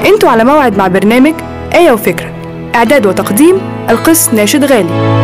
انتوا على موعد مع برنامج آية وفكرة إعداد وتقديم القس ناشد غالي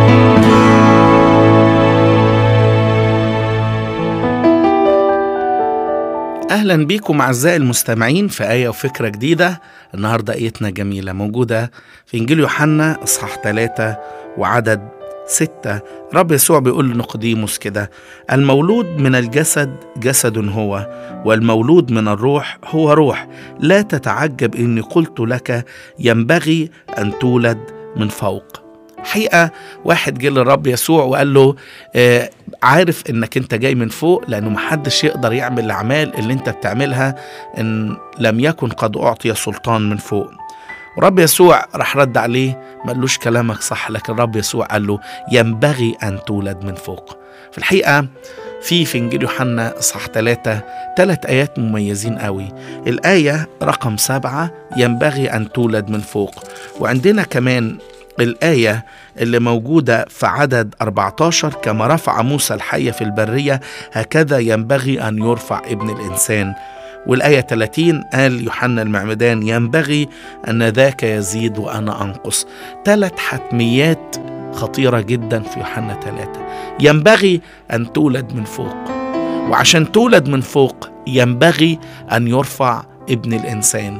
أهلا بيكم أعزائي المستمعين في آية وفكرة جديدة النهاردة آيتنا جميلة موجودة في إنجيل يوحنا إصحاح 3 وعدد ستة رب يسوع بيقول لنقديموس كده المولود من الجسد جسد هو والمولود من الروح هو روح لا تتعجب إني قلت لك ينبغي أن تولد من فوق حقيقة واحد جه للرب يسوع وقال له آه عارف انك انت جاي من فوق لانه محدش يقدر يعمل الاعمال اللي انت بتعملها ان لم يكن قد اعطي سلطان من فوق ورب يسوع راح رد عليه ما قالوش كلامك صح لكن رب يسوع قال له ينبغي ان تولد من فوق في الحقيقه في في انجيل يوحنا اصحاح ثلاثة ثلاث ايات مميزين قوي الايه رقم سبعة ينبغي ان تولد من فوق وعندنا كمان الآية اللي موجودة في عدد 14 كما رفع موسى الحية في البرية هكذا ينبغي أن يرفع ابن الإنسان والآية 30 قال يوحنا المعمدان ينبغي أن ذاك يزيد وأنا أنقص ثلاث حتميات خطيرة جدا في يوحنا 3 ينبغي أن تولد من فوق وعشان تولد من فوق ينبغي أن يرفع ابن الإنسان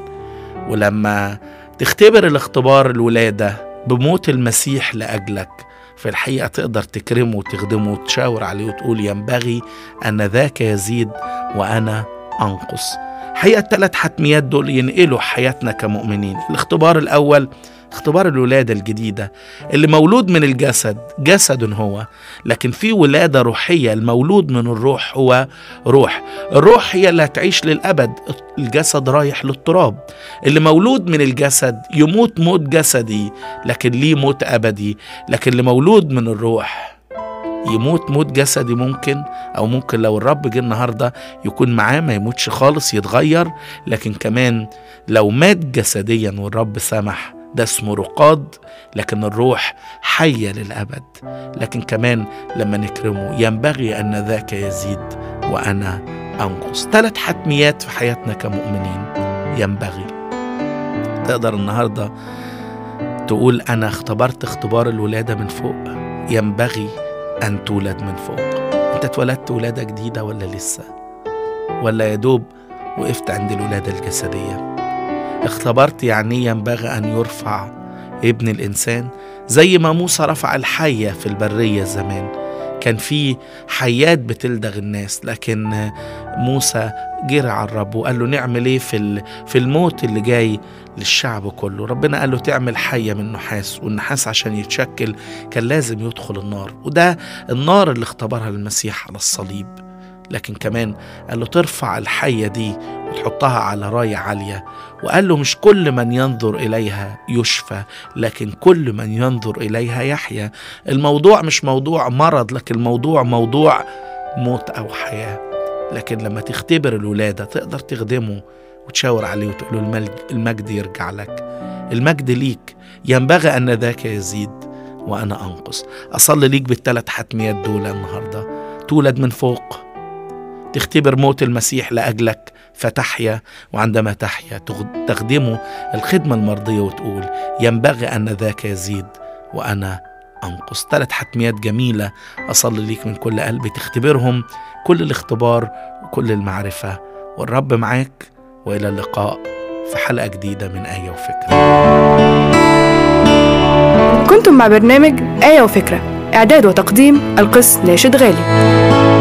ولما تختبر الاختبار الولادة بموت المسيح لأجلك في الحقيقة تقدر تكرمه وتخدمه وتشاور عليه وتقول ينبغي أن ذاك يزيد وأنا أنقص حقيقة الثلاث حتميات دول ينقلوا حياتنا كمؤمنين الاختبار الأول اختبار الولادة الجديدة اللي مولود من الجسد جسد هو لكن في ولادة روحية المولود من الروح هو روح الروح هي اللي هتعيش للأبد الجسد رايح للتراب اللي مولود من الجسد يموت موت جسدي لكن ليه موت أبدي لكن اللي مولود من الروح يموت موت جسدي ممكن او ممكن لو الرب جه النهارده يكون معاه ما يموتش خالص يتغير لكن كمان لو مات جسديا والرب سمح ده اسمه رقاد لكن الروح حية للأبد لكن كمان لما نكرمه ينبغي أن ذاك يزيد وأنا أنقص ثلاث حتميات في حياتنا كمؤمنين ينبغي تقدر النهاردة تقول أنا اختبرت اختبار الولادة من فوق ينبغي أن تولد من فوق أنت اتولدت ولادة جديدة ولا لسه ولا يا دوب وقفت عند الولادة الجسدية اختبرت يعني ينبغي أن يرفع ابن الإنسان زي ما موسى رفع الحية في البرية زمان كان في حيات بتلدغ الناس لكن موسى جرى على الرب وقال له نعمل ايه في في الموت اللي جاي للشعب كله ربنا قال له تعمل حية من نحاس والنحاس عشان يتشكل كان لازم يدخل النار وده النار اللي اختبرها المسيح على الصليب لكن كمان قال له ترفع الحية دي وتحطها على راية عالية وقال له مش كل من ينظر إليها يشفى لكن كل من ينظر إليها يحيا الموضوع مش موضوع مرض لكن الموضوع موضوع موت أو حياة لكن لما تختبر الولادة تقدر تخدمه وتشاور عليه وتقول له المجد يرجع لك المجد ليك ينبغي أن ذاك يزيد وأنا أنقص أصلي ليك بالثلاث حتميات دول النهاردة تولد من فوق تختبر موت المسيح لأجلك فتحيا وعندما تحيا تخدمه الخدمة المرضية وتقول ينبغي أن ذاك يزيد وأنا أنقص ثلاث حتميات جميلة أصلي ليك من كل قلبي تختبرهم كل الاختبار وكل المعرفة والرب معاك وإلى اللقاء في حلقة جديدة من آية وفكرة كنتم مع برنامج آية وفكرة إعداد وتقديم القس ناشد غالي